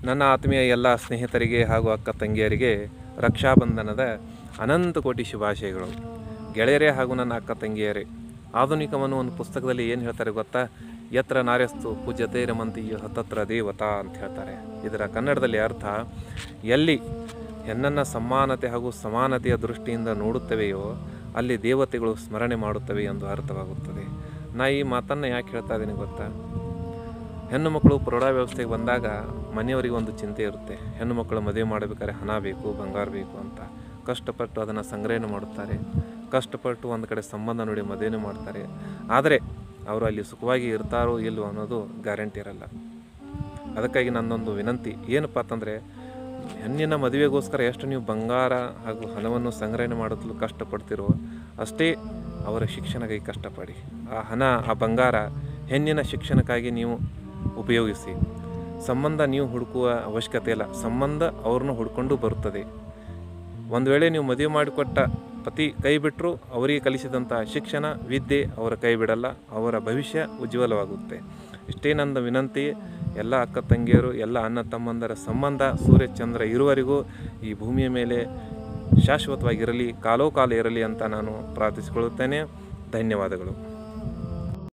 ನನ್ನ ಆತ್ಮೀಯ ಎಲ್ಲ ಸ್ನೇಹಿತರಿಗೆ ಹಾಗೂ ಅಕ್ಕ ತಂಗಿಯರಿಗೆ ರಕ್ಷಾಬಂಧನದ ಅನಂತ ಕೋಟಿ ಶುಭಾಶಯಗಳು ಗೆಳೆಯರೇ ಹಾಗೂ ನನ್ನ ಅಕ್ಕ ತಂಗಿಯರೇ ಆಧುನಿಕವನ್ನು ಒಂದು ಪುಸ್ತಕದಲ್ಲಿ ಏನು ಹೇಳ್ತಾರೆ ಗೊತ್ತಾ ಯತ್ರ ನಾರ್ಯಸ್ತು ಪೂಜ್ಯತೆ ರಮಂತಿಯು ಹತ್ತತ್ರ ದೇವತಾ ಅಂತ ಹೇಳ್ತಾರೆ ಇದರ ಕನ್ನಡದಲ್ಲಿ ಅರ್ಥ ಎಲ್ಲಿ ಹೆಣ್ಣನ್ನು ಸಮಾನತೆ ಹಾಗೂ ಸಮಾನತೆಯ ದೃಷ್ಟಿಯಿಂದ ನೋಡುತ್ತವೆಯೋ ಅಲ್ಲಿ ದೇವತೆಗಳು ಸ್ಮರಣೆ ಮಾಡುತ್ತವೆ ಎಂದು ಅರ್ಥವಾಗುತ್ತದೆ ನಾ ಈ ಮಾತನ್ನು ಯಾಕೆ ಹೇಳ್ತಾ ಇದ್ದೀನಿ ಗೊತ್ತಾ ಹೆಣ್ಣು ಮಕ್ಕಳು ಪ್ರೌಢ ವ್ಯವಸ್ಥೆಗೆ ಬಂದಾಗ ಮನೆಯವರಿಗೆ ಒಂದು ಚಿಂತೆ ಇರುತ್ತೆ ಹೆಣ್ಣು ಮಕ್ಕಳು ಮದುವೆ ಮಾಡಬೇಕಾದ್ರೆ ಹಣ ಬೇಕು ಬಂಗಾರ ಬೇಕು ಅಂತ ಕಷ್ಟಪಟ್ಟು ಅದನ್ನು ಸಂಗ್ರಹಣೆ ಮಾಡುತ್ತಾರೆ ಕಷ್ಟಪಟ್ಟು ಒಂದು ಕಡೆ ಸಂಬಂಧ ನೋಡಿ ಮದುವೆನೂ ಮಾಡ್ತಾರೆ ಆದರೆ ಅವರು ಅಲ್ಲಿ ಸುಖವಾಗಿ ಇರ್ತಾರೋ ಇಲ್ವೋ ಅನ್ನೋದು ಗ್ಯಾರಂಟಿ ಇರಲ್ಲ ಅದಕ್ಕಾಗಿ ನನ್ನೊಂದು ವಿನಂತಿ ಏನಪ್ಪ ಅಂತಂದರೆ ಹೆಣ್ಣಿನ ಮದುವೆಗೋಸ್ಕರ ಎಷ್ಟು ನೀವು ಬಂಗಾರ ಹಾಗೂ ಹಣವನ್ನು ಸಂಗ್ರಹಣೆ ಮಾಡಲು ಕಷ್ಟಪಡ್ತಿರೋ ಅಷ್ಟೇ ಅವರ ಶಿಕ್ಷಣಕ್ಕಾಗಿ ಕಷ್ಟಪಡಿ ಆ ಹಣ ಆ ಬಂಗಾರ ಹೆಣ್ಣಿನ ಶಿಕ್ಷಣಕ್ಕಾಗಿ ನೀವು ಉಪಯೋಗಿಸಿ ಸಂಬಂಧ ನೀವು ಹುಡುಕುವ ಅವಶ್ಯಕತೆ ಇಲ್ಲ ಸಂಬಂಧ ಅವ್ರನ್ನ ಹುಡ್ಕೊಂಡು ಬರುತ್ತದೆ ಒಂದು ವೇಳೆ ನೀವು ಮದುವೆ ಮಾಡಿಕೊಟ್ಟ ಪತಿ ಕೈ ಬಿಟ್ಟರು ಅವರಿಗೆ ಕಲಿಸಿದಂಥ ಶಿಕ್ಷಣ ವಿದ್ಯೆ ಅವರ ಕೈ ಬಿಡಲ್ಲ ಅವರ ಭವಿಷ್ಯ ಉಜ್ವಲವಾಗುತ್ತೆ ಇಷ್ಟೇ ನನ್ನ ವಿನಂತಿ ಎಲ್ಲ ಅಕ್ಕ ತಂಗಿಯರು ಎಲ್ಲ ಅಣ್ಣ ತಮ್ಮಂದರ ಸಂಬಂಧ ಸೂರ್ಯ ಚಂದ್ರ ಇರುವವರೆಗೂ ಈ ಭೂಮಿಯ ಮೇಲೆ ಶಾಶ್ವತವಾಗಿರಲಿ ಕಾಲೋ ಕಾಲ ಇರಲಿ ಅಂತ ನಾನು ಪ್ರಾರ್ಥಿಸಿಕೊಳ್ಳುತ್ತೇನೆ ಧನ್ಯವಾದಗಳು